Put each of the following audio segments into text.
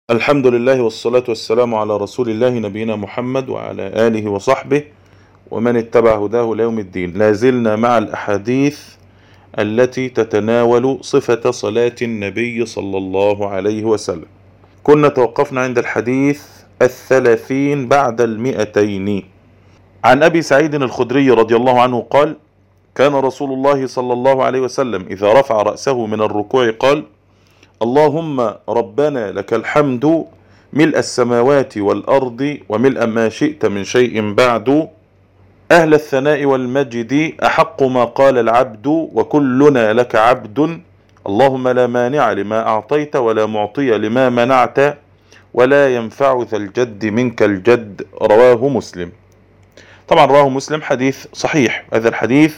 الحمد لله والصلاة والسلام على رسول الله نبينا محمد وعلى آله وصحبه ومن اتبع هداه ليوم الدين لازلنا مع الأحاديث التي تتناول صفة صلاة النبي صلى الله عليه وسلم كنا توقفنا عند الحديث الثلاثين بعد المئتين عن أبي سعيد الخدري رضي الله عنه قال كان رسول الله صلى الله عليه وسلم إذا رفع رأسه من الركوع قال اللهم ربنا لك الحمد ملء السماوات والأرض وملء ما شئت من شيء بعد أهل الثناء والمجد أحق ما قال العبد وكلنا لك عبد اللهم لا مانع لما أعطيت ولا معطي لما منعت ولا ينفع ذا الجد منك الجد رواه مسلم طبعا رواه مسلم حديث صحيح هذا الحديث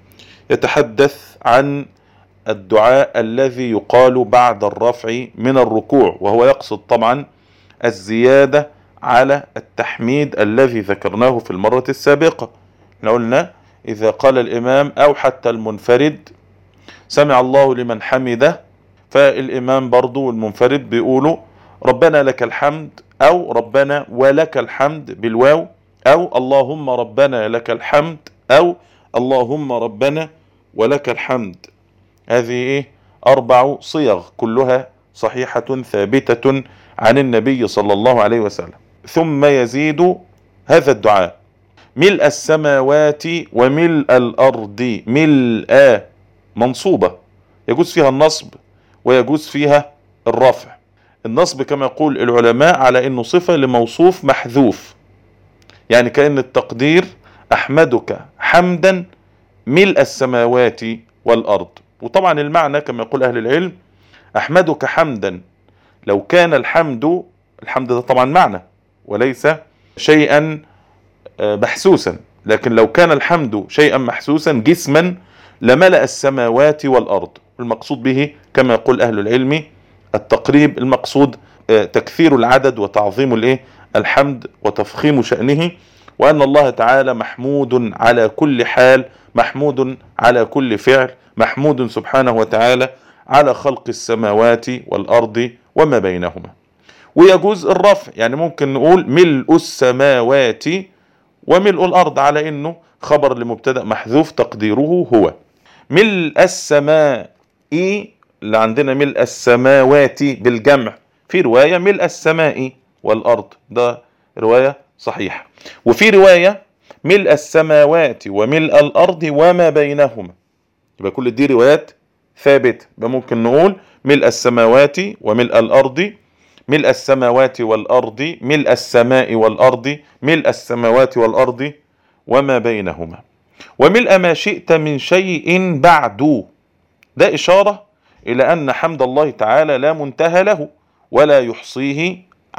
يتحدث عن الدعاء الذي يقال بعد الرفع من الركوع وهو يقصد طبعا الزيادة على التحميد الذي ذكرناه في المرة السابقة قلنا إذا قال الإمام أو حتى المنفرد سمع الله لمن حمده فالإمام برضو والمنفرد بيقولوا ربنا لك الحمد أو ربنا ولك الحمد بالواو أو اللهم ربنا لك الحمد أو اللهم ربنا ولك الحمد هذه إيه أربع صيغ كلها صحيحة ثابتة عن النبي صلى الله عليه وسلم ثم يزيد هذا الدعاء ملء السماوات وملء الأرض ملء منصوبة يجوز فيها النصب ويجوز فيها الرفع النصب كما يقول العلماء على انه صفة لموصوف محذوف يعني كأن التقدير احمدك حمدا ملء السماوات والارض وطبعا المعنى كما يقول اهل العلم احمدك حمدا لو كان الحمد الحمد ده طبعا معنى وليس شيئا محسوسا لكن لو كان الحمد شيئا محسوسا جسما لملأ السماوات والارض المقصود به كما يقول اهل العلم التقريب المقصود تكثير العدد وتعظيم الايه الحمد وتفخيم شأنه وأن الله تعالى محمود على كل حال محمود على كل فعل محمود سبحانه وتعالى على خلق السماوات والأرض وما بينهما ويجوز الرفع يعني ممكن نقول ملء السماوات وملء الأرض على أنه خبر لمبتدأ محذوف تقديره هو ملء السماء اللي عندنا ملء السماوات بالجمع في رواية ملء السماء والأرض ده رواية صحيحة وفي رواية ملء السماوات وملء الأرض وما بينهما يبقى كل دي روايات ثابتة يبقى ممكن نقول ملء السماوات وملء الأرض ملء السماوات والأرض ملء السماء والأرض ملء السماوات والأرض وما بينهما وملء ما شئت من شيء بعد ده إشارة إلى أن حمد الله تعالى لا منتهى له ولا يحصيه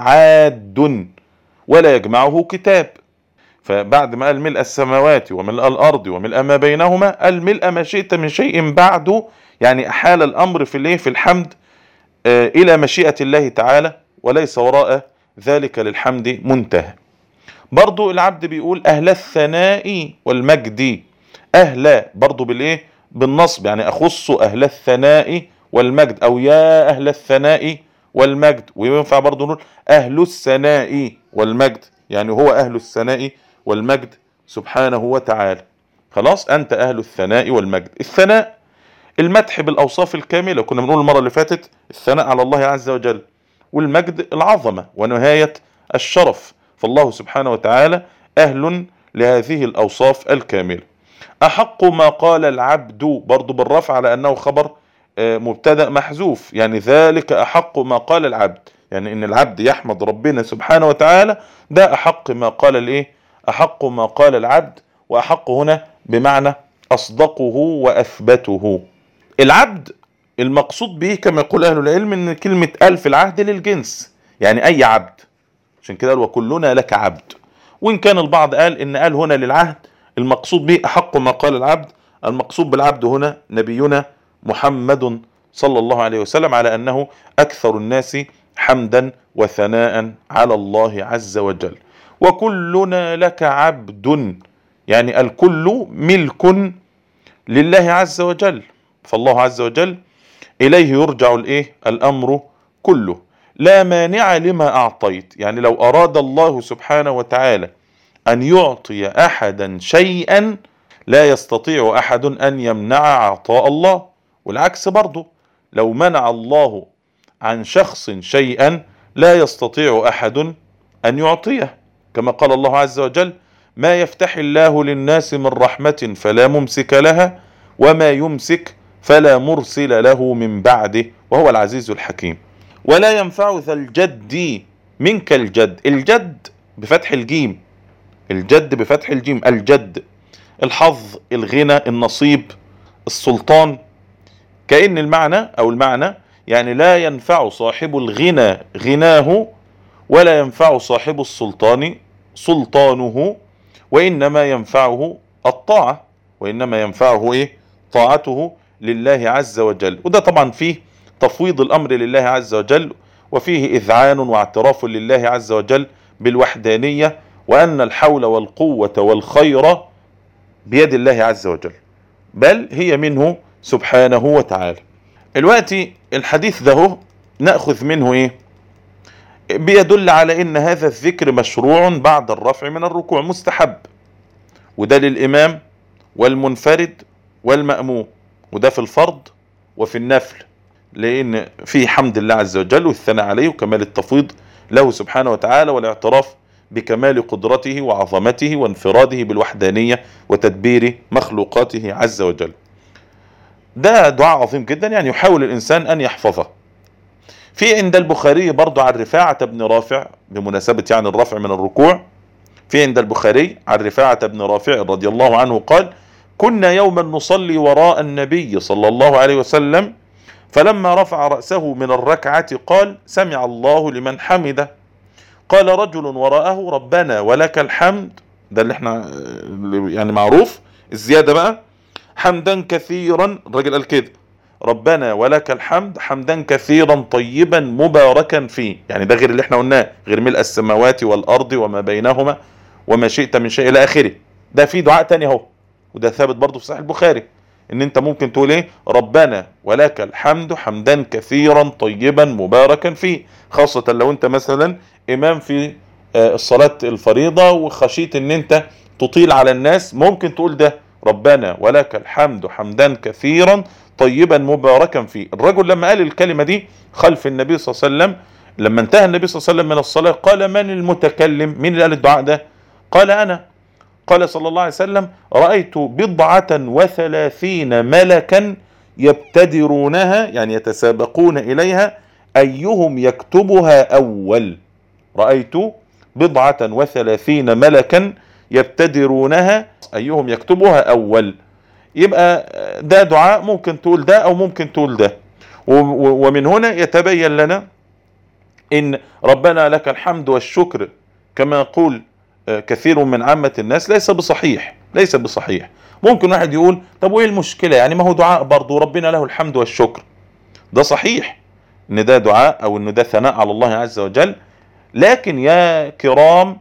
عاد ولا يجمعه كتاب فبعد ما قال ملء السماوات وملء الأرض وملء ما بينهما قال ملء ما شئت من شيء بعده يعني أحال الأمر في الايه في الحمد آه إلى مشيئة الله تعالى وليس وراء ذلك للحمد منتهى برضو العبد بيقول أهل الثناء والمجد أهل برضو بالإيه بالنصب يعني أخص أهل الثناء والمجد أو يا أهل الثناء والمجد وينفع برضو نقول أهل الثناء والمجد يعني هو أهل الثناء والمجد سبحانه وتعالى خلاص أنت أهل الثناء والمجد الثناء المدح بالأوصاف الكاملة كنا بنقول المرة اللي فاتت الثناء على الله عز وجل والمجد العظمة ونهاية الشرف فالله سبحانه وتعالى أهل لهذه الأوصاف الكاملة أحق ما قال العبد برضو بالرفع على أنه خبر مبتدأ محذوف يعني ذلك أحق ما قال العبد يعني ان العبد يحمد ربنا سبحانه وتعالى ده أحق ما قال الايه أحق ما قال العبد وأحق هنا بمعنى أصدقه وأثبته العبد المقصود به كما يقول أهل العلم ان كلمة ألف العهد للجنس يعني أي عبد عشان كده قال وكلنا لك عبد وإن كان البعض قال إن قال هنا للعهد المقصود به أحق ما قال العبد المقصود بالعبد هنا نبينا محمد صلى الله عليه وسلم على أنه أكثر الناس حمدا وثناء على الله عز وجل وكلنا لك عبد يعني الكل ملك لله عز وجل فالله عز وجل إليه يرجع الإيه الأمر كله لا مانع لما أعطيت يعني لو أراد الله سبحانه وتعالى أن يعطي أحدا شيئا لا يستطيع أحد أن يمنع عطاء الله والعكس برضه لو منع الله عن شخص شيئا لا يستطيع أحد أن يعطيه كما قال الله عز وجل ما يفتح الله للناس من رحمة فلا ممسك لها وما يمسك فلا مرسل له من بعده وهو العزيز الحكيم ولا ينفع ذا الجد منك الجد الجد بفتح الجيم الجد بفتح الجيم الجد الحظ الغنى النصيب السلطان كأن المعنى أو المعنى يعني لا ينفع صاحب الغنى غناه ولا ينفع صاحب السلطان سلطانه وإنما ينفعه الطاعة وإنما ينفعه إيه طاعته لله عز وجل وده طبعا فيه تفويض الأمر لله عز وجل وفيه إذعان واعتراف لله عز وجل بالوحدانية وأن الحول والقوة والخير بيد الله عز وجل بل هي منه سبحانه وتعالى الوقت الحديث ده نأخذ منه ايه بيدل على ان هذا الذكر مشروع بعد الرفع من الركوع مستحب وده للامام والمنفرد والمأموم وده في الفرض وفي النفل لان في حمد الله عز وجل والثناء عليه وكمال التفويض له سبحانه وتعالى والاعتراف بكمال قدرته وعظمته وانفراده بالوحدانية وتدبير مخلوقاته عز وجل ده دعاء عظيم جدا يعني يحاول الإنسان أن يحفظه في عند البخاري برضو عن رفاعة بن رافع بمناسبة يعني الرفع من الركوع في عند البخاري عن رفاعة بن رافع رضي الله عنه قال كنا يوما نصلي وراء النبي صلى الله عليه وسلم فلما رفع رأسه من الركعة قال سمع الله لمن حمده قال رجل وراءه ربنا ولك الحمد ده اللي احنا يعني معروف الزيادة بقى حمدا كثيرا الراجل قال كده ربنا ولك الحمد حمدا كثيرا طيبا مباركا فيه يعني ده غير اللي احنا قلناه غير ملء السماوات والارض وما بينهما وما شئت من شيء الى اخره ده في دعاء تاني اهو وده ثابت برضه في صحيح البخاري ان انت ممكن تقول ايه ربنا ولك الحمد حمدا كثيرا طيبا مباركا فيه خاصة لو انت مثلا امام في الصلاة الفريضة وخشيت ان انت تطيل على الناس ممكن تقول ده ربنا ولك الحمد حمدا كثيرا طيبا مباركا فيه الرجل لما قال الكلمة دي خلف النبي صلى الله عليه وسلم لما انتهى النبي صلى الله عليه وسلم من الصلاة قال من المتكلم مين اللي قال الدعاء ده قال انا قال صلى الله عليه وسلم رأيت بضعة وثلاثين ملكا يبتدرونها يعني يتسابقون إليها أيهم يكتبها أول رأيت بضعة وثلاثين ملكا يبتدرونها أيهم يكتبها أول يبقى ده دعاء ممكن تقول ده أو ممكن تقول ده ومن هنا يتبين لنا إن ربنا لك الحمد والشكر كما يقول كثير من عامة الناس ليس بصحيح ليس بصحيح ممكن واحد يقول طب وايه المشكلة يعني ما هو دعاء برضه ربنا له الحمد والشكر ده صحيح ان ده دعاء او ان ده ثناء على الله عز وجل لكن يا كرام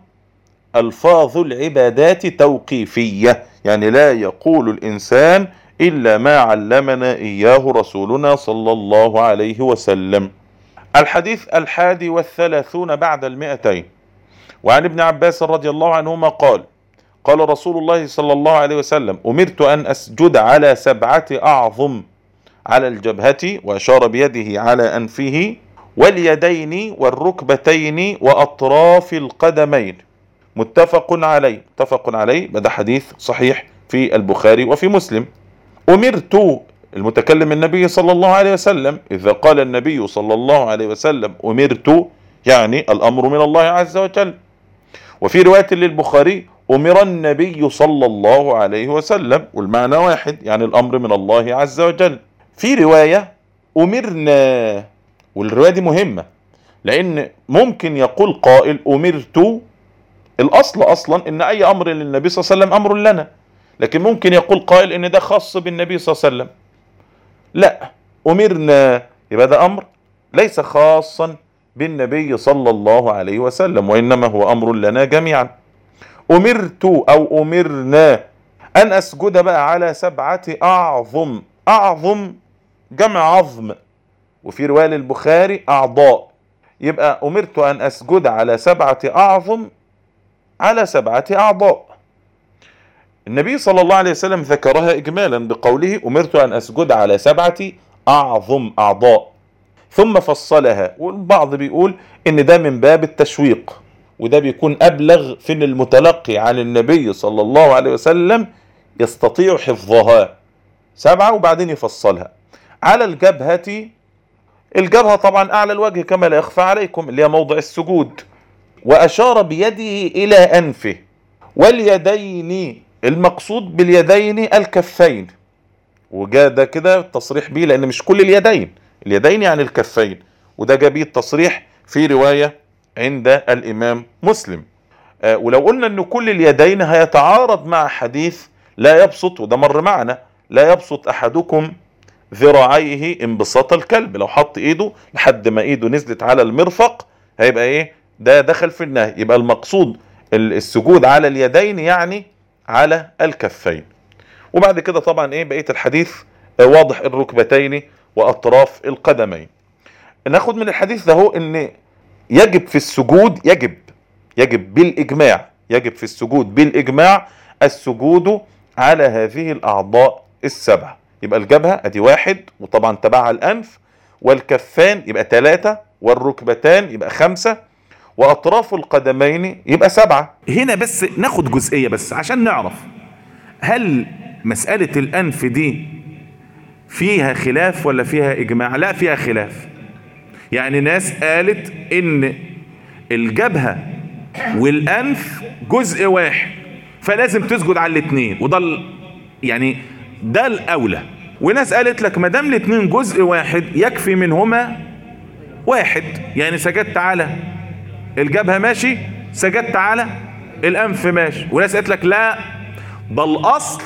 الفاظ العبادات توقيفية يعني لا يقول الانسان الا ما علمنا اياه رسولنا صلى الله عليه وسلم الحديث الحادي والثلاثون بعد المئتين وعن ابن عباس رضي الله عنهما قال قال رسول الله صلى الله عليه وسلم أمرت أن أسجد على سبعة أعظم على الجبهة وأشار بيده على أنفه واليدين والركبتين وأطراف القدمين متفق عليه متفق عليه ده حديث صحيح في البخاري وفي مسلم أمرت المتكلم النبي صلى الله عليه وسلم إذا قال النبي صلى الله عليه وسلم أمرت يعني الأمر من الله عز وجل وفي رواية للبخاري أمر النبي صلى الله عليه وسلم والمعنى واحد يعني الأمر من الله عز وجل في رواية أمرنا والرواية دي مهمة لأن ممكن يقول قائل أمرت الأصل أصلا إن أي أمر للنبي صلى الله عليه وسلم أمر لنا لكن ممكن يقول قائل إن ده خاص بالنبي صلى الله عليه وسلم لا أمرنا يبقى ده أمر ليس خاصا بالنبي صلى الله عليه وسلم وإنما هو أمر لنا جميعا أمرت أو أمرنا أن أسجد بقى على سبعة أعظم أعظم جمع عظم وفي رواية للبخاري أعضاء يبقى أمرت أن أسجد على سبعة أعظم على سبعة أعضاء النبي صلى الله عليه وسلم ذكرها إجمالا بقوله أمرت أن أسجد على سبعة أعظم أعضاء ثم فصلها والبعض بيقول إن ده من باب التشويق وده بيكون أبلغ في إن المتلقي عن النبي صلى الله عليه وسلم يستطيع حفظها سبعة وبعدين يفصلها على الجبهة الجبهة طبعا أعلى الوجه كما لا يخفى عليكم اللي هي موضع السجود وأشار بيده إلى أنفه واليدين المقصود باليدين الكفين وجاء ده كده تصريح بيه لأن مش كل اليدين اليدين يعني الكفين وده جاء بيه التصريح في رواية عند الإمام مسلم آه ولو قلنا أن كل اليدين هيتعارض مع حديث لا يبسط وده مر معنا لا يبسط أحدكم ذراعيه انبساط الكلب لو حط ايده لحد ما ايده نزلت على المرفق هيبقى ايه ده دخل في النهي يبقى المقصود السجود على اليدين يعني على الكفين وبعد كده طبعا ايه بقيه الحديث واضح الركبتين واطراف القدمين ناخد من الحديث ده هو ان يجب في السجود يجب يجب بالاجماع يجب في السجود بالاجماع السجود على هذه الاعضاء السبعه يبقى الجبهة ادي واحد وطبعا تبعها الانف والكفان يبقى ثلاثة والركبتان يبقى خمسة واطراف القدمين يبقى سبعة هنا بس ناخد جزئية بس عشان نعرف هل مسألة الانف دي فيها خلاف ولا فيها اجماع لا فيها خلاف يعني ناس قالت ان الجبهة والانف جزء واحد فلازم تسجد على الاثنين وده يعني ده الاولى وناس قالت لك ما دام الاثنين جزء واحد يكفي منهما واحد يعني سجدت على الجبهه ماشي سجدت على الانف ماشي وناس قالت لك لا ده الاصل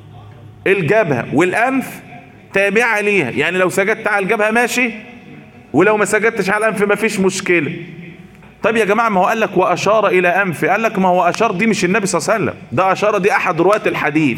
الجبهه والانف تابعه ليها يعني لو سجدت على الجبهه ماشي ولو ما سجدتش على الانف مفيش مشكله طيب يا جماعه ما هو قال لك واشار الى انف قال لك ما هو اشار دي مش النبي صلى الله عليه وسلم ده اشار دي احد رواه الحديث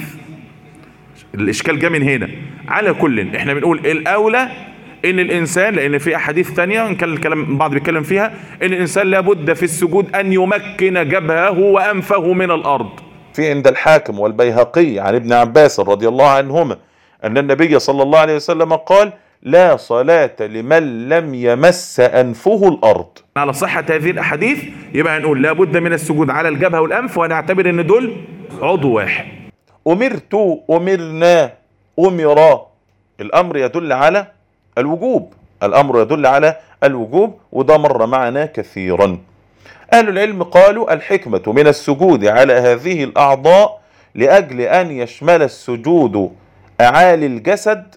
الاشكال جاء من هنا على كل احنا بنقول الاولى ان الانسان لان في احاديث ثانيه ان كان الكلام بعض بيتكلم فيها ان الانسان لابد في السجود ان يمكن جبهه وانفه من الارض في عند الحاكم والبيهقي عن ابن عباس رضي الله عنهما ان النبي صلى الله عليه وسلم قال لا صلاة لمن لم يمس أنفه الأرض على صحة هذه الأحاديث يبقى نقول لابد من السجود على الجبهة والأنف ونعتبر أن دول عضو واحد أمرت أمرنا أمرا الأمر يدل على الوجوب الأمر يدل على الوجوب وده مر معنا كثيرا أهل العلم قالوا الحكمة من السجود على هذه الأعضاء لأجل أن يشمل السجود أعالي الجسد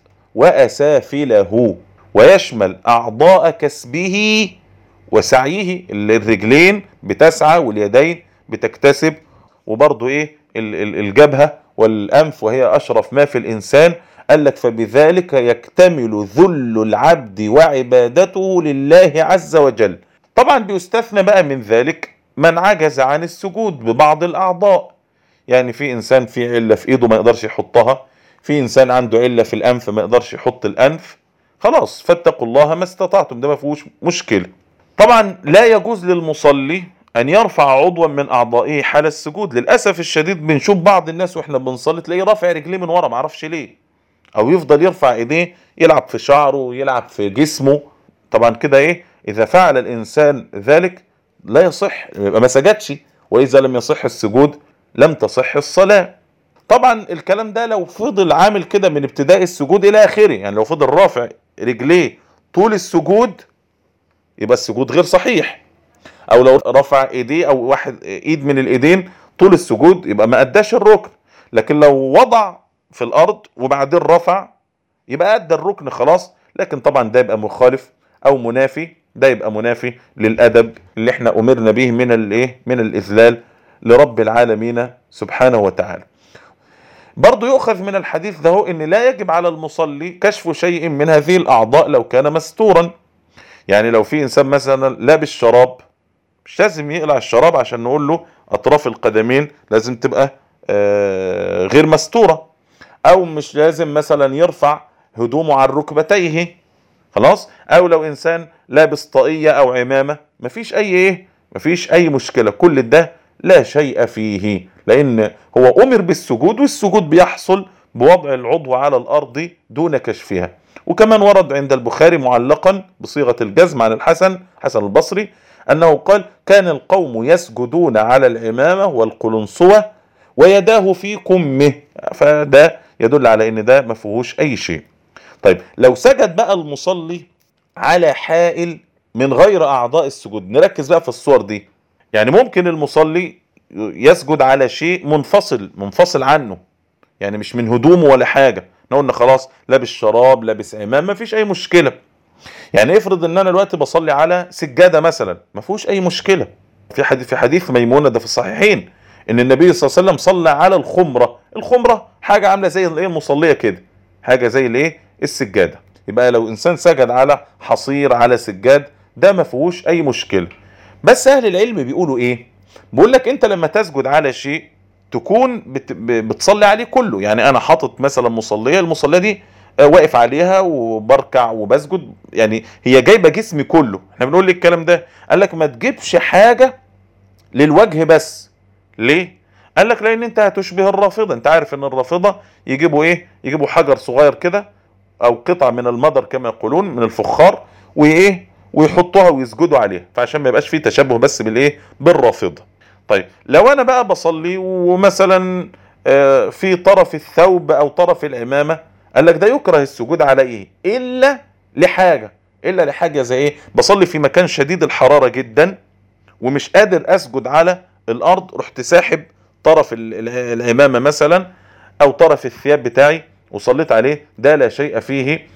وأسافله ويشمل أعضاء كسبه وسعيه الرجلين بتسعى واليدين بتكتسب وبرضو إيه الجبهة والأنف وهي أشرف ما في الإنسان قال لك فبذلك يكتمل ذل العبد وعبادته لله عز وجل طبعا بيستثنى بقى من ذلك من عجز عن السجود ببعض الأعضاء يعني في إنسان في علة في إيده ما يقدرش يحطها في إنسان عنده علة في الأنف ما يقدرش يحط الأنف خلاص فاتقوا الله ما استطعتم ده ما فيهوش مشكلة طبعا لا يجوز للمصلي ان يرفع عضوا من اعضائه حال السجود للاسف الشديد بنشوف بعض الناس واحنا بنصلي تلاقيه رافع رجليه من ورا معرفش ليه او يفضل يرفع ايديه يلعب في شعره يلعب في جسمه طبعا كده ايه اذا فعل الانسان ذلك لا يصح يبقى ما سجدش واذا لم يصح السجود لم تصح الصلاه طبعا الكلام ده لو فضل عامل كده من ابتداء السجود الى اخره يعني لو فضل رافع رجليه طول السجود يبقى السجود غير صحيح او لو رفع ايديه او واحد ايد من الايدين طول السجود يبقى ما اداش الركن لكن لو وضع في الارض وبعدين رفع يبقى ادى الركن خلاص لكن طبعا ده يبقى مخالف او منافي ده يبقى منافي للادب اللي احنا امرنا به من الايه من الاذلال لرب العالمين سبحانه وتعالى برضه يؤخذ من الحديث ده ان لا يجب على المصلي كشف شيء من هذه الاعضاء لو كان مستورا يعني لو في انسان مثلا لابس شراب مش لازم يقلع الشراب عشان نقول له اطراف القدمين لازم تبقى آه غير مستوره او مش لازم مثلا يرفع هدومه عن ركبتيه خلاص او لو انسان لابس طاقية او عمامة مفيش اي ايه مفيش اي مشكلة كل ده لا شيء فيه لان هو امر بالسجود والسجود بيحصل بوضع العضو على الارض دون كشفها وكمان ورد عند البخاري معلقا بصيغة الجزم عن الحسن حسن البصري انه قال كان القوم يسجدون على العمامة والقلنسوة ويداه في كمه فده يدل على ان ده ما فيهوش اي شيء طيب لو سجد بقى المصلي على حائل من غير اعضاء السجود نركز بقى في الصور دي يعني ممكن المصلي يسجد على شيء منفصل منفصل عنه يعني مش من هدومه ولا حاجه احنا قلنا خلاص لابس شراب لابس عمام ما فيش اي مشكله يعني افرض ان انا دلوقتي بصلي على سجاده مثلا ما فيهوش اي مشكله في حديث في حديث ميمونه ده في الصحيحين ان النبي صلى الله عليه وسلم صلى على الخمره الخمره حاجه عامله زي الايه المصليه كده حاجه زي الايه السجاده يبقى لو انسان سجد على حصير على سجاد ده ما فيهوش اي مشكله بس اهل العلم بيقولوا ايه بيقول لك انت لما تسجد على شيء تكون بت... بتصلي عليه كله يعني انا حاطط مثلا مصليه المصليه دي واقف عليها وبركع وبسجد يعني هي جايبه جسمي كله احنا بنقول لك الكلام ده قال لك ما تجيبش حاجه للوجه بس ليه قال لك لان انت هتشبه الرافضه انت عارف ان الرافضه يجيبوا ايه يجيبوا حجر صغير كده او قطعه من المضر كما يقولون من الفخار وايه ويحطوها ويسجدوا عليها فعشان ما يبقاش فيه تشبه بس بالايه بالرافضه طيب لو انا بقى بصلي ومثلا في طرف الثوب او طرف العمامه قال لك ده يكره السجود على ايه الا لحاجه الا لحاجه زي ايه بصلي في مكان شديد الحراره جدا ومش قادر اسجد على الارض رحت ساحب طرف العمامه مثلا او طرف الثياب بتاعي وصليت عليه ده لا شيء فيه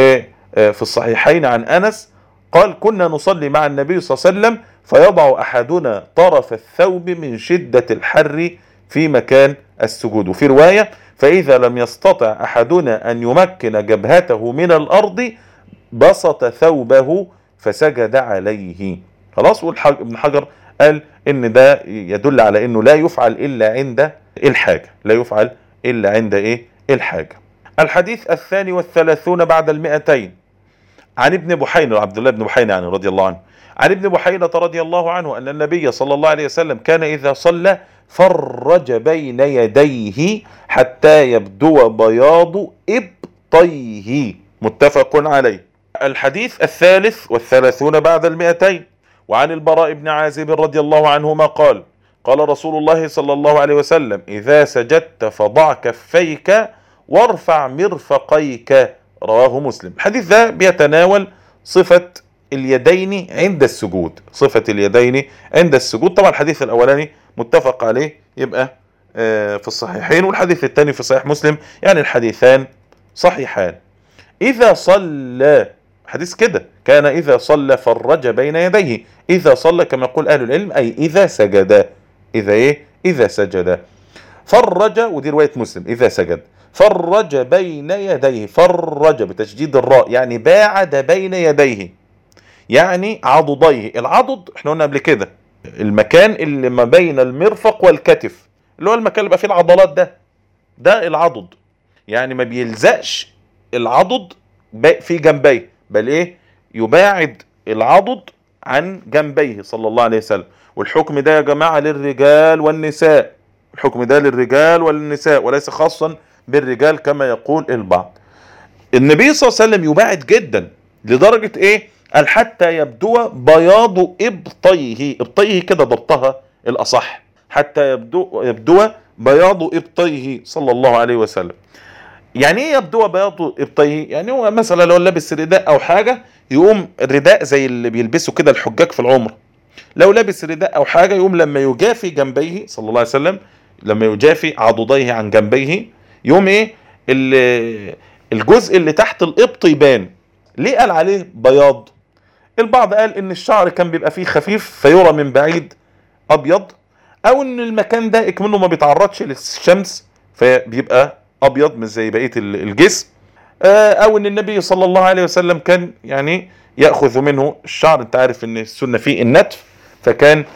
وفي الصحيحين عن انس قال كنا نصلي مع النبي صلى الله عليه وسلم فيضع احدنا طرف الثوب من شده الحر في مكان السجود وفي روايه فاذا لم يستطع احدنا ان يمكن جبهته من الارض بسط ثوبه فسجد عليه خلاص وابن حجر قال ان ده يدل على انه لا يفعل الا عند الحاجه لا يفعل الا عند ايه الحاجه الحديث الثاني والثلاثون بعد المئتين عن ابن بحينة عبد الله بن بحينة يعني رضي الله عنه عن ابن بحينة رضي الله عنه أن النبي صلى الله عليه وسلم كان إذا صلى فرج بين يديه حتى يبدو بياض إبطيه متفق عليه الحديث الثالث والثلاثون بعد المئتين وعن البراء بن عازب رضي الله عنهما قال قال رسول الله صلى الله عليه وسلم إذا سجدت فضع كفيك وارفع مرفقيك رواه مسلم الحديث ده بيتناول صفة اليدين عند السجود صفة اليدين عند السجود طبعا الحديث الأولاني متفق عليه يبقى في الصحيحين والحديث الثاني في صحيح مسلم يعني الحديثان صحيحان إذا صلى حديث كده كان إذا صلى فرج بين يديه إذا صلى كما يقول أهل العلم أي إذا سجد إذا إيه إذا سجد فرج ودي رواية مسلم إذا سجد فرج بين يديه فرج بتشديد الراء يعني باعد بين يديه يعني عضديه العضد احنا قلنا قبل كده المكان اللي ما بين المرفق والكتف اللي هو المكان اللي بقى فيه العضلات ده ده العضد يعني ما بيلزقش العضد في جنبيه بل ايه يباعد العضد عن جنبيه صلى الله عليه وسلم والحكم ده يا جماعة للرجال والنساء الحكم ده للرجال والنساء وليس خاصا بالرجال كما يقول البعض النبي صلى الله عليه وسلم يباعد جدا لدرجة ايه قال حتى يبدو بياض ابطيه ابطيه كده ضبطها الاصح حتى يبدو يبدو بياض ابطيه صلى الله عليه وسلم يعني ايه يبدو بياض ابطيه يعني هو مثلا لو لابس رداء او حاجه يقوم الرداء زي اللي بيلبسوا كده الحجاج في العمره لو لابس رداء او حاجه يقوم لما يجافي جنبيه صلى الله عليه وسلم لما يجافي عضديه عن جنبيه يقوم ايه الجزء اللي تحت الابط يبان ليه قال عليه بياض البعض قال ان الشعر كان بيبقى فيه خفيف فيرى من بعيد ابيض او ان المكان ده اكمنه ما بيتعرضش للشمس فبيبقى ابيض مش زي بقيه الجسم او ان النبي صلى الله عليه وسلم كان يعني ياخذ منه الشعر انت عارف ان السنه فيه النتف فكان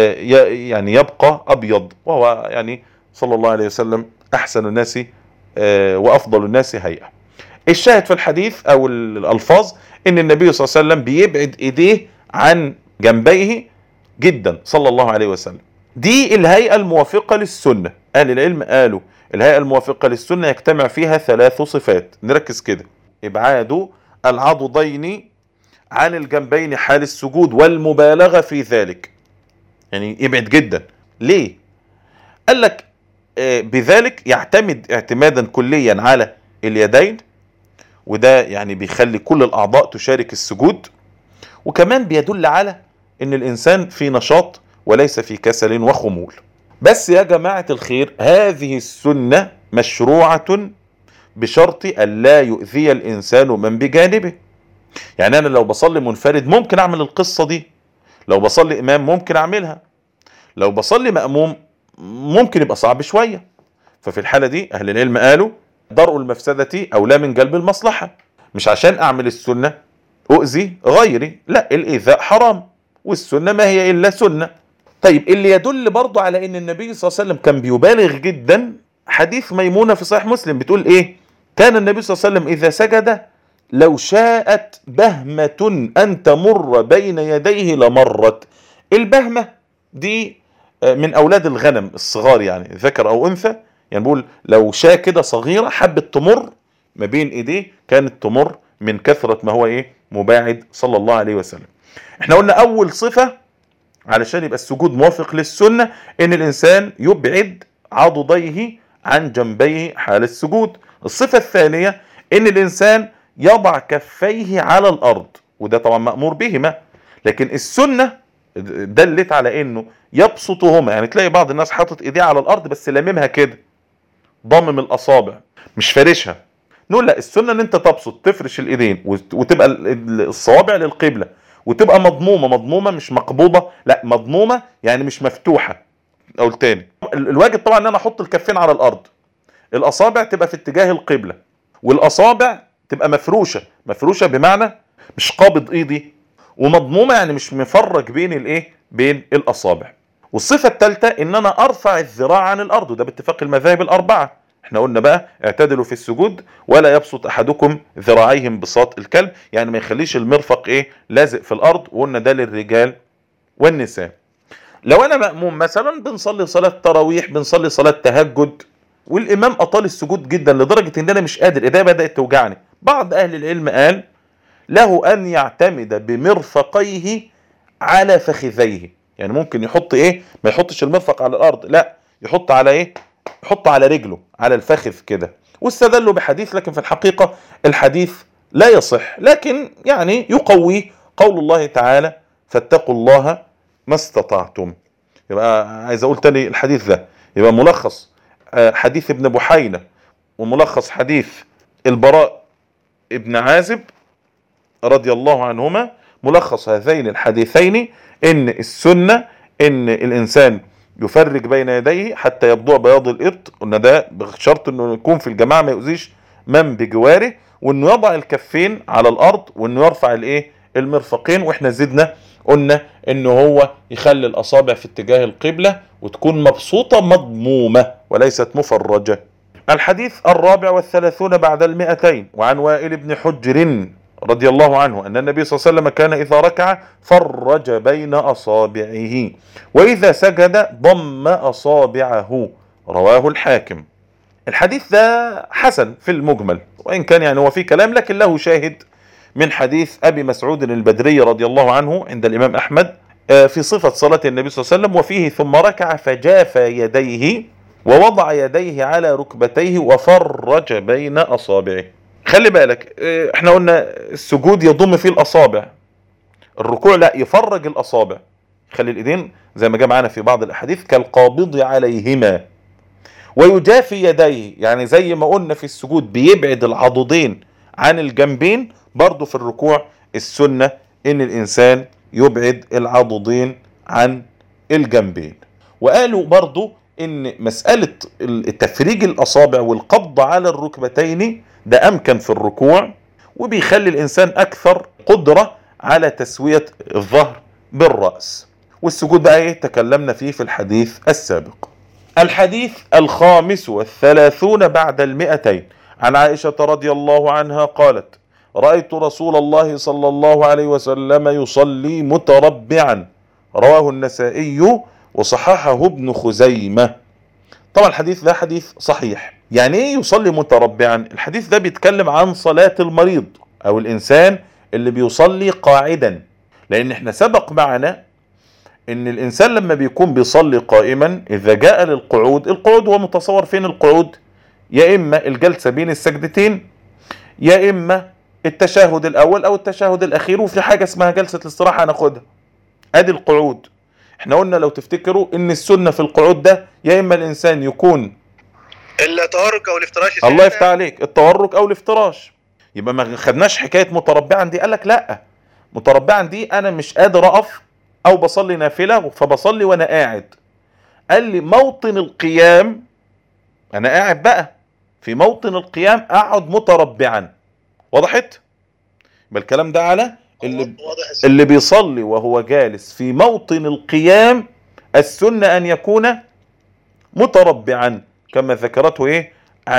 يعني يبقى ابيض وهو يعني صلى الله عليه وسلم احسن الناس وافضل الناس هيئه الشاهد في الحديث او الالفاظ ان النبي صلى الله عليه وسلم بيبعد ايديه عن جنبيه جدا صلى الله عليه وسلم دي الهيئة الموافقة للسنة اهل العلم قالوا الهيئة الموافقة للسنة يجتمع فيها ثلاث صفات نركز كده ابعاد العضدين عن الجنبين حال السجود والمبالغة في ذلك يعني يبعد جدا ليه قال لك آه، بذلك يعتمد اعتمادا كليا على اليدين وده يعني بيخلي كل الاعضاء تشارك السجود وكمان بيدل على ان الانسان في نشاط وليس في كسل وخمول بس يا جماعة الخير هذه السنة مشروعة بشرط ألا يؤذي الإنسان من بجانبه يعني أنا لو بصلي منفرد ممكن أعمل القصة دي لو بصلي إمام ممكن أعملها لو بصلي مأموم ممكن يبقى صعب شوية ففي الحالة دي أهل العلم قالوا درء المفسدة أولى من جلب المصلحة مش عشان أعمل السنة أؤذي غيري لا الإيذاء حرام والسنة ما هي إلا سنة طيب اللي يدل برضو على ان النبي صلى الله عليه وسلم كان بيبالغ جدا حديث ميمونة في صحيح مسلم بتقول ايه كان النبي صلى الله عليه وسلم اذا سجد لو شاءت بهمة ان تمر بين يديه لمرت البهمة دي آه، من اولاد الغنم الصغار يعني ذكر او انثى يعني بقول لو شاة كده صغيرة حبت تمر ما بين ايديه كانت تمر من كثرة ما هو ايه مباعد صلى الله عليه وسلم احنا قلنا اول صفة علشان يبقى السجود موافق للسنة ان الانسان يبعد عضديه عن جنبيه حال السجود الصفة الثانية ان الانسان يضع كفيه على الارض وده طبعا مأمور بهما لكن السنة دلت على انه يبسطهما يعني تلاقي بعض الناس حاطط ايديه على الارض بس لاممها كده ضمم الاصابع مش فارشها نقول لا السنه ان انت تبسط تفرش الايدين وتبقى الصوابع للقبله وتبقى مضمومه مضمومه مش مقبوضه لا مضمومه يعني مش مفتوحه او تاني الواجب طبعا ان انا احط الكفين على الارض الاصابع تبقى في اتجاه القبله والاصابع تبقى مفروشه مفروشه بمعنى مش قابض ايدي ومضمومه يعني مش مفرج بين الايه بين الاصابع والصفه الثالثه ان انا ارفع الذراع عن الارض وده باتفاق المذاهب الاربعه احنا قلنا بقى اعتدلوا في السجود ولا يبسط احدكم ذراعيهم بساط الكلب يعني ما يخليش المرفق ايه لازق في الارض وقلنا ده للرجال والنساء لو انا مأموم مثلا بنصلي صلاة تراويح بنصلي صلاة تهجد والامام اطال السجود جدا لدرجة ان انا مش قادر ايديا بدأت توجعني بعض اهل العلم قال له ان يعتمد بمرفقيه على فخذيه يعني ممكن يحط ايه ما يحطش المرفق على الارض لا يحط على ايه يحط على رجله على الفخذ كده واستدلوا بحديث لكن في الحقيقة الحديث لا يصح لكن يعني يقوي قول الله تعالى فاتقوا الله ما استطعتم يبقى عايز اقول تاني الحديث ده يبقى ملخص آه، حديث ابن بحينة وملخص حديث البراء ابن عازب رضي الله عنهما ملخص هذين الحديثين ان السنة ان الانسان يفرج بين يديه حتى يبدو بياض الإبط قلنا ده بشرط انه يكون في الجماعة ما يؤذيش من بجواره وانه يضع الكفين على الارض وانه يرفع الايه المرفقين واحنا زدنا قلنا انه هو يخلي الاصابع في اتجاه القبلة وتكون مبسوطة مضمومة وليست مفرجة الحديث الرابع والثلاثون بعد المئتين وعن وائل بن حجر رضي الله عنه أن النبي صلى الله عليه وسلم كان إذا ركع فرج بين أصابعه وإذا سجد ضم أصابعه رواه الحاكم الحديث ده حسن في المجمل وإن كان يعني هو فيه كلام لكن له شاهد من حديث أبي مسعود البدري رضي الله عنه عند الإمام أحمد آه، في صفة صلاة النبي صلى الله عليه وسلم وفيه ثم ركع فجاف يديه ووضع يديه على ركبتيه وفرج بين أصابعه خلي بالك آه، احنا قلنا السجود يضم فيه الاصابع الركوع لا يفرج الاصابع خلي الايدين زي ما جاء معانا في بعض الاحاديث كالقابض عليهما ويجافي يديه يعني زي ما قلنا في السجود بيبعد العضدين عن الجنبين برضو في الركوع السنة ان الانسان يبعد العضدين عن الجنبين وقالوا برضو ان مسألة تفريج الاصابع والقبض على الركبتين ده امكن في الركوع وبيخلي الانسان اكثر قدرة على تسوية الظهر بالرأس والسجود بقى ايه تكلمنا فيه في الحديث السابق الحديث الخامس والثلاثون بعد المئتين عن عائشة رضي الله عنها قالت رأيت رسول الله صلى الله عليه وسلم يصلي متربعا رواه النسائي وصححه ابن خزيمة طبعا الحديث ده حديث صحيح يعني ايه يصلي متربعا الحديث ده بيتكلم عن صلاة المريض او الانسان اللي بيصلي قاعدا لان احنا سبق معنا ان الانسان لما بيكون بيصلي قائما اذا جاء للقعود القعود هو متصور فين القعود يا اما الجلسة بين السجدتين يا اما التشهد الاول او التشهد الاخير وفي حاجة اسمها جلسة الاستراحة هناخدها ادي القعود احنا قلنا لو تفتكروا ان السنة في القعود ده يا اما الانسان يكون التهرج او الافتراش الله يفتح عليك التورك او الافتراش يبقى ما خدناش حكايه متربعا دي قال لك لا متربعا دي انا مش قادر اقف او بصلي نافله فبصلي وانا قاعد قال لي موطن القيام انا قاعد بقى في موطن القيام اقعد متربعا وضحت يبقى الكلام ده على اللي واضح اللي بيصلي وهو جالس في موطن القيام السنة أن يكون متربعا كما ذكرته إيه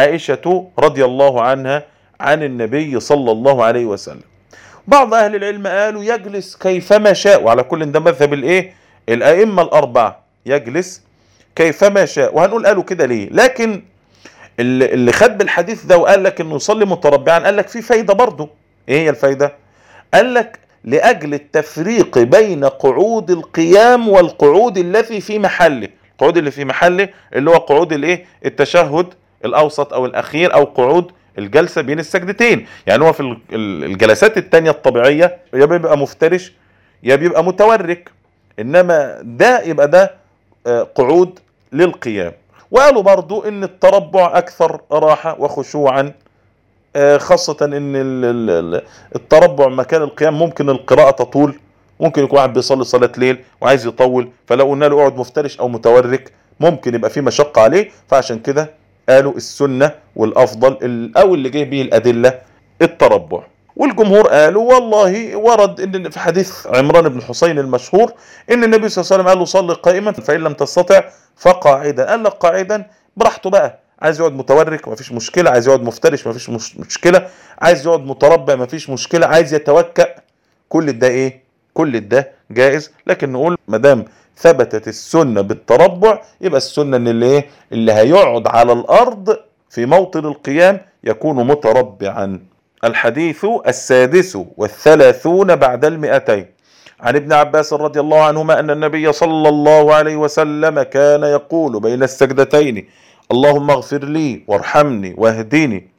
عائشة رضي الله عنها عن النبي صلى الله عليه وسلم بعض أهل العلم قالوا يجلس كيفما شاء وعلى كل ده مذهب الإيه الأئمة الأربعة يجلس كيفما شاء وهنقول قالوا كده ليه لكن اللي اللي خد بالحديث ده وقال لك انه يصلي متربعا قال لك في فايده برضه ايه هي الفايده قال لك لاجل التفريق بين قعود القيام والقعود الذي في محله القعود اللي في محله اللي هو قعود الايه التشهد الاوسط او الاخير او قعود الجلسه بين السجدتين يعني هو في ال- ال- الجلسات التانية الطبيعيه يا بيبقى مفترش يا بيبقى متورك انما ده يبقى ده آه، قعود للقيام وقالوا برضو ان التربع اكثر راحة وخشوعا آه، خاصة ان ال- ال- ال- التربع مكان القيام ممكن القراءة تطول ممكن يكون واحد بيصلي صلاة ليل وعايز يطول فلو قلنا له اقعد مفترش او متورك ممكن يبقى في مشقة عليه فعشان كده قالوا السنة والافضل ال- او اللي جه به الادلة التربع والجمهور قالوا والله ورد ان في حديث عمران بن حسين المشهور ان النبي صلى الله عليه وسلم قال له صلي قائما فان لم تستطع فقاعدا قال لك قاعدا براحته بقى عايز يقعد متورك مفيش مشكله عايز يقعد مفترش مفيش مش مشكله عايز يقعد متربع مفيش مشكله عايز يتوكأ كل ده ايه كل ده جائز لكن نقول ما دام ثبتت السنه بالتربع يبقى السنه ان اللي ايه اللي هيقعد على الارض في موطن القيام يكون متربعا الحديث السادس والثلاثون بعد المئتين عن ابن عباس رضي الله عنهما أن النبي صلى الله عليه وسلم كان يقول بين السجدتين اللهم اغفر لي وارحمني واهدني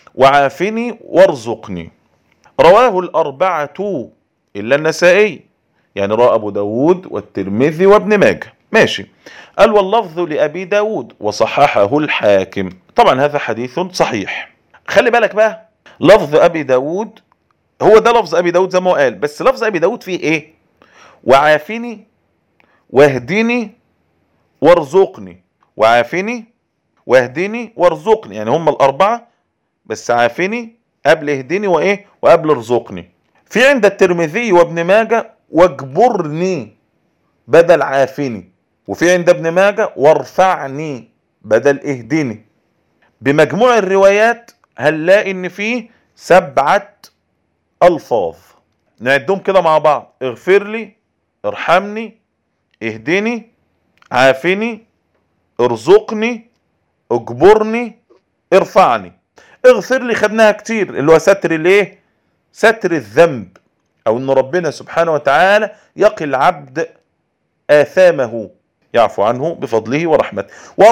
وعافني وارزقني رواه الأربعة إلا النسائي يعني رواه أبو داود والترمذي وابن ماجه ماشي قال واللفظ لأبي داود وصححه الحاكم طبعا هذا حديث صحيح خلي بالك بقى لفظ أبي داود هو ده لفظ أبي داود زي ما هو قال بس لفظ أبي داود فيه إيه وعافني واهدني وارزقني وعافني واهدني وارزقني يعني هم الأربعة بس عافني قبل اهدني وايه وقبل ارزقني في عند الترمذي وابن ماجه واجبرني بدل عافني وفي عند ابن ماجه وارفعني بدل اهدني بمجموع الروايات هنلاقي ان فيه سبعة الفاظ نعدهم كده مع بعض اغفر لي ارحمني اهدني عافني ارزقني اجبرني ارفعني اغفر لي خدناها كتير اللي هو ستر الايه ستر الذنب او ان ربنا سبحانه وتعالى يقي العبد اثامه يعفو عنه بفضله ورحمته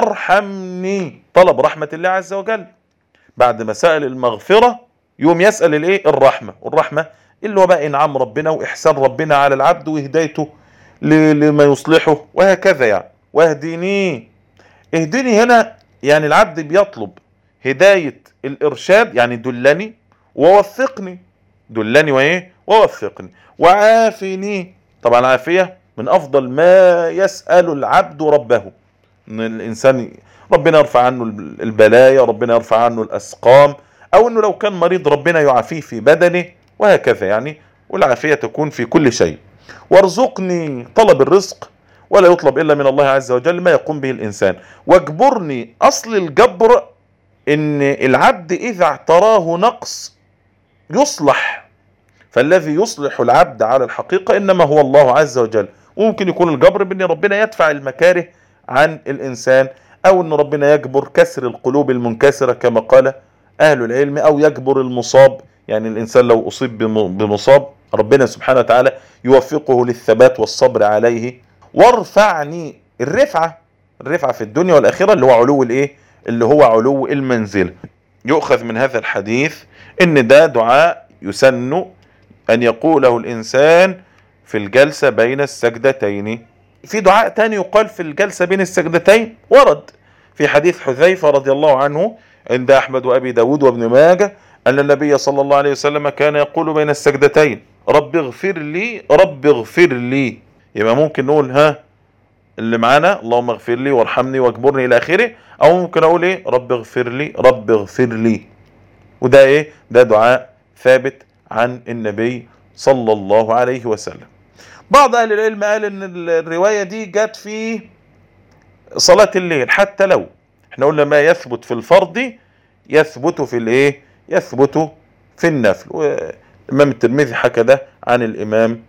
وارحمني طلب رحمة الله عز وجل بعد ما سأل المغفرة يوم يسأل الايه الرحمة والرحمة اللي هو بقى انعام ربنا واحسان ربنا على العبد وهدايته ل- لما يصلحه وهكذا يعني واهدني اهدني هنا يعني العبد بيطلب هداية الإرشاد يعني دلني ووفقني دلني وإيه ووفقني وعافني طبعا العافية من أفضل ما يسأل العبد ربه إن الإنسان ربنا يرفع عنه البلايا ربنا يرفع عنه الأسقام أو إنه لو كان مريض ربنا يعافيه في بدنه وهكذا يعني والعافية تكون في كل شيء وارزقني طلب الرزق ولا يطلب إلا من الله عز وجل ما يقوم به الإنسان واجبرني أصل الجبر ان العبد اذا اعتراه نقص يصلح فالذي يصلح العبد على الحقيقة انما هو الله عز وجل وممكن يكون الجبر بان ربنا يدفع المكاره عن الانسان او ان ربنا يجبر كسر القلوب المنكسرة كما قال اهل العلم او يجبر المصاب يعني الانسان لو اصيب بم- بمصاب ربنا سبحانه وتعالى يوفقه للثبات والصبر عليه وارفعني الرفعة الرفعة في الدنيا والاخرة اللي هو علو الايه اللي هو علو المنزل يؤخذ من هذا الحديث ان ده دعاء يسن ان يقوله الانسان في الجلسة بين السجدتين في دعاء تاني يقال في الجلسة بين السجدتين ورد في حديث حذيفة رضي الله عنه عند أحمد وأبي داود وابن ماجه أن النبي صلى الله عليه وسلم كان يقول بين السجدتين رب اغفر لي رب اغفر لي يبقى ممكن نقول ها اللي معانا اللهم اغفر لي وارحمني واجبرني الى اخره او ممكن اقول ايه رب اغفر لي رب اغفر لي وده ايه ده دعاء ثابت عن النبي صلى الله عليه وسلم بعض اهل العلم قال ان الرواية دي جت في صلاة الليل حتى لو احنا قلنا ما يثبت في الفرض يثبت في الايه يثبت في النفل والامام الترمذي حكى ده عن الامام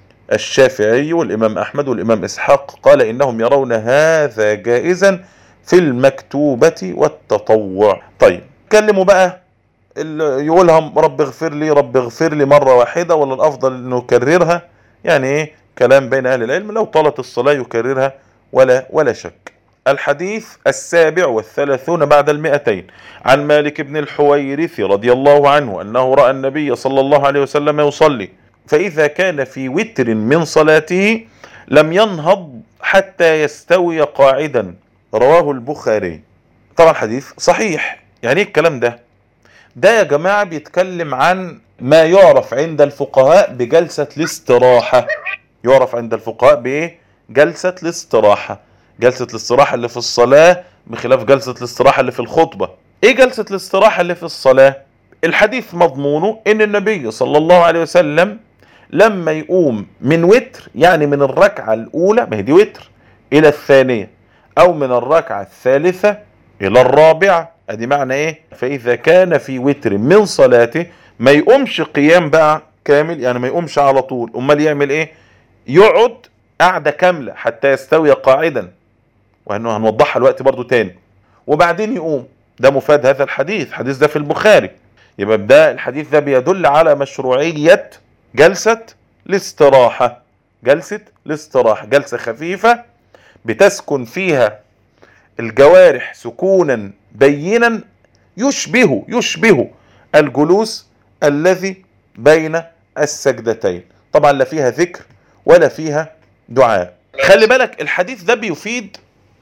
الشافعي والامام احمد والامام اسحاق قال انهم يرون هذا جائزا في المكتوبة والتطوع طيب كلموا بقى اللي يقولها رب اغفر لي رب اغفر لي مرة واحدة ولا الافضل انه يكررها يعني ايه كلام بين اهل العلم لو طالت الصلاة يكررها ولا ولا شك الحديث السابع والثلاثون بعد المئتين عن مالك بن الحويرث رضي الله عنه أنه رأى النبي صلى الله عليه وسلم يصلي فإذا كان في وتر من صلاته لم ينهض حتى يستوي قاعدا رواه البخاري طبعا حديث صحيح يعني ايه الكلام ده ده يا جماعة بيتكلم عن ما يعرف عند الفقهاء بجلسة الاستراحة يعرف عند الفقهاء بايه جلسة الاستراحة جلسة الاستراحة اللي في الصلاة بخلاف جلسة الاستراحة اللي في الخطبة ايه جلسة الاستراحة اللي في الصلاة الحديث مضمونه ان النبي صلى الله عليه وسلم لما يقوم من وتر يعني من الركعة الاولى ما هي دي وتر الى الثانية او من الركعة الثالثة الى الرابعة ادي معنى ايه فاذا كان في وتر من صلاته ما يقومش قيام بقى كامل يعني ما يقومش على طول امال يعمل ايه يقعد قعدة كاملة حتى يستوي قاعدا وانه هنوضحها الوقت برضو تاني وبعدين يقوم ده مفاد هذا الحديث الحديث ده في البخاري يبقى ده الحديث ده بيدل على مشروعية جلسة الاستراحة جلسة الاستراحة جلسة خفيفة بتسكن فيها الجوارح سكونا بينا يشبه يشبه الجلوس الذي بين السجدتين طبعا لا فيها ذكر ولا فيها دعاء خلي بالك الحديث ده بيفيد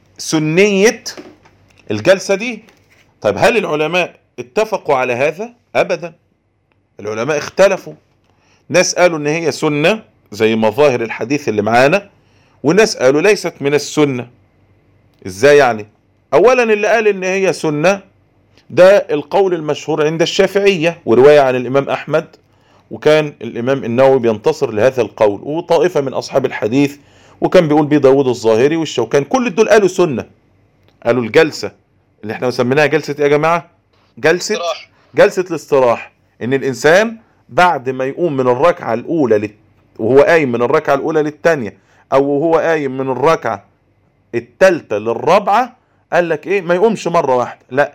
سنية الجلسة دي طيب هل العلماء اتفقوا على هذا ابدا العلماء اختلفوا ناس قالوا ان هي سنة زي مظاهر الحديث اللي معانا وناس قالوا ليست من السنة ازاي يعني اولا اللي قال ان هي سنة ده القول المشهور عند الشافعية ورواية عن الامام احمد وكان الامام النووي بينتصر لهذا القول وطائفة من اصحاب الحديث وكان بيقول بيه داود الظاهري والشوكان كل دول قالوا سنة قالوا الجلسة اللي احنا سميناها جلسة ايه يا جماعة جلسة استراحة. جلسة الاستراحة ان الانسان بعد ما يقوم من الركعة الاولى لل... وهو قايم من الركعة الاولى للتانية او وهو قايم من الركعة التالتة للرابعة قال لك ايه ما يقومش مرة واحدة لا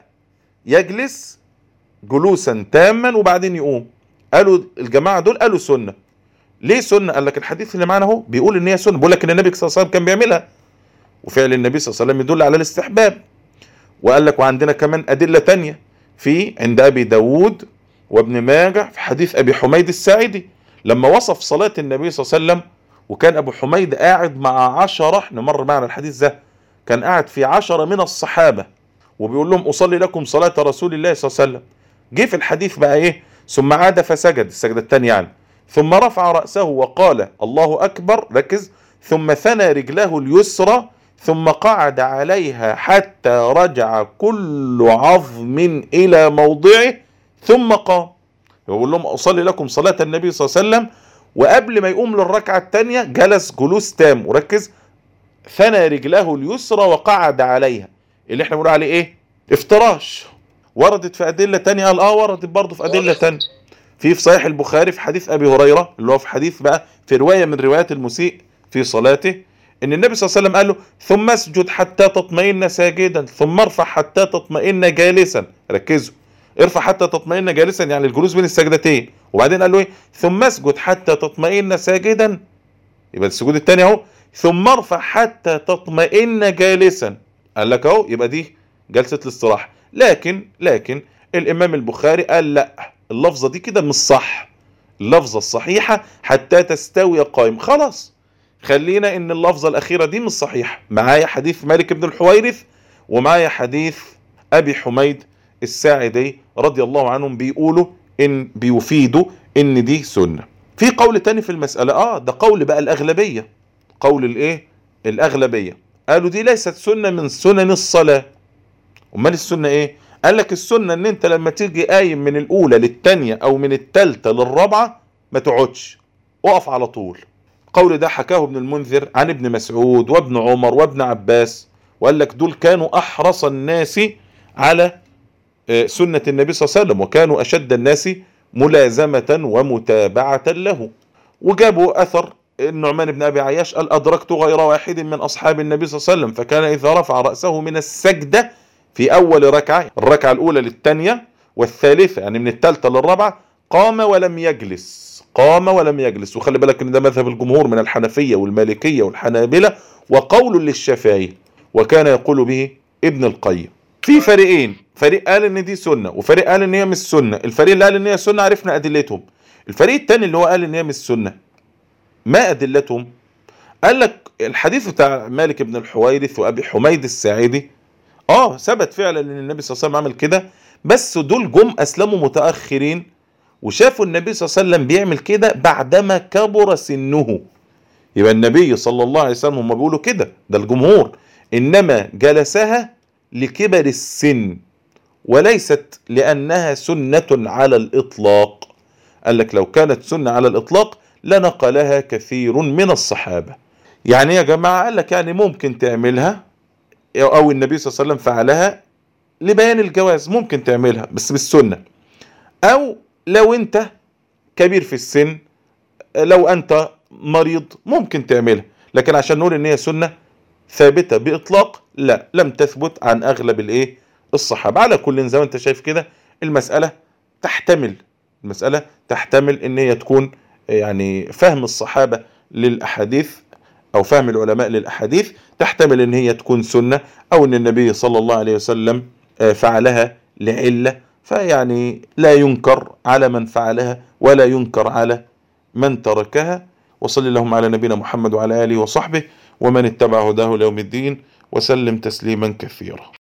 يجلس جلوسا تاما وبعدين يقوم قالوا الجماعة دول قالوا سنة ليه سنة قال لك الحديث اللي معانا اهو بيقول ان هي سنة بيقول لك ان النبي صلى الله عليه وسلم كان بيعملها وفعل النبي صلى الله عليه وسلم يدل على الاستحباب وقال لك وعندنا كمان أدلة تانية في عند أبي داود وابن ماجه في حديث أبي حميد الساعدي لما وصف صلاة النبي صلى الله عليه وسلم وكان أبو حميد قاعد مع عشرة احنا مر معنا الحديث ده كان قاعد في عشرة من الصحابة وبيقول لهم أصلي لكم صلاة رسول الله صلى الله عليه وسلم جه في الحديث بقى إيه ثم عاد فسجد السجدة الثانية يعني ثم رفع رأسه وقال الله أكبر ركز ثم ثنى رجله اليسرى ثم قعد عليها حتى رجع كل عظم إلى موضعه ثم قام يقول لهم أصلي لكم صلاة النبي صلى الله عليه وسلم وقبل ما يقوم للركعة الثانية جلس جلوس تام وركز ثنى رجله اليسرى وقعد عليها اللي احنا بنقول عليه ايه افتراش وردت في ادله تانية قال اه وردت برضه في ادله تانية في في صحيح البخاري في حديث ابي هريره اللي هو في حديث بقى في روايه من روايات المسيء في صلاته ان النبي صلى الله عليه وسلم قال له ثم اسجد حتى تطمئن ساجدا ثم ارفع حتى تطمئن جالسا ركزوا ارفع حتى تطمئن جالسا يعني الجلوس بين السجدتين وبعدين قال له ايه ثم اسجد حتى تطمئن ساجدا يبقى السجود الثاني اهو ثم ارفع حتى تطمئن جالسا قال لك اهو يبقى دي جلسه الاستراحه لكن لكن الامام البخاري قال لا اللفظه دي كده مش صح اللفظه الصحيحه حتى تستوي قائم خلاص خلينا ان اللفظه الاخيره دي مش صحيحه معايا حديث مالك بن الحويرث ومعايا حديث ابي حميد الساعدي رضي الله عنهم بيقولوا ان بيفيدوا ان دي سنه في قول تاني في المساله اه ده قول بقى الاغلبيه قول الايه الاغلبيه قالوا دي ليست سنه من سنن الصلاه امال السنه ايه قال لك السنه ان انت لما تيجي قايم من الاولى للثانيه او من الثالثه للرابعه ما تقعدش اقف على طول قول ده حكاه ابن المنذر عن ابن مسعود وابن عمر وابن عباس وقال لك دول كانوا احرص الناس على سنة النبي صلى الله عليه وسلم وكانوا أشد الناس ملازمة ومتابعة له وجابوا أثر النعمان بن أبي عياش قال أدركت غير واحد من أصحاب النبي صلى الله عليه وسلم فكان إذا رفع رأسه من السجدة في أول ركعة الركعة الأولى للثانية والثالثة يعني من الثالثة للرابعة قام ولم يجلس قام ولم يجلس وخلي بالك ان ده مذهب الجمهور من الحنفية والمالكية والحنابلة وقول للشافعي وكان يقول به ابن القيم في فريقين فريق قال ان دي سنه وفريق قال ان هي مش سنه الفريق اللي قال ان هي سنه عرفنا ادلتهم الفريق الثاني اللي هو قال ان هي مش سنه ما ادلتهم قال لك الحديث بتاع مالك بن الحويرث وابي حميد الساعدي اه ثبت فعلا ان النبي صلى الله عليه وسلم عمل كده بس دول جم اسلموا متاخرين وشافوا النبي صلى الله عليه وسلم بيعمل كده بعدما كبر سنه يبقى النبي صلى الله عليه وسلم هم بيقولوا كده ده الجمهور انما جلسها لكبر السن وليست لأنها سنة على الإطلاق قال لك لو كانت سنة على الإطلاق لنقلها كثير من الصحابة يعني يا جماعة قال لك يعني ممكن تعملها أو النبي صلى الله عليه وسلم فعلها لبيان الجواز ممكن تعملها بس بالسنة أو لو أنت كبير في السن لو أنت مريض ممكن تعملها لكن عشان نقول إن هي سنة ثابتة بإطلاق لا لم تثبت عن أغلب الإيه الصحابة على كل زي ما أنت شايف كده المسألة تحتمل المسألة تحتمل إن هي تكون يعني فهم الصحابة للأحاديث أو فهم العلماء للأحاديث تحتمل إن هي تكون سنة أو إن النبي صلى الله عليه وسلم فعلها لعلة فيعني لا ينكر على من فعلها ولا ينكر على من تركها وصلى اللهم على نبينا محمد وعلى آله وصحبه ومن اتبع هداه ليوم الدين وسلم تسليما كثيرا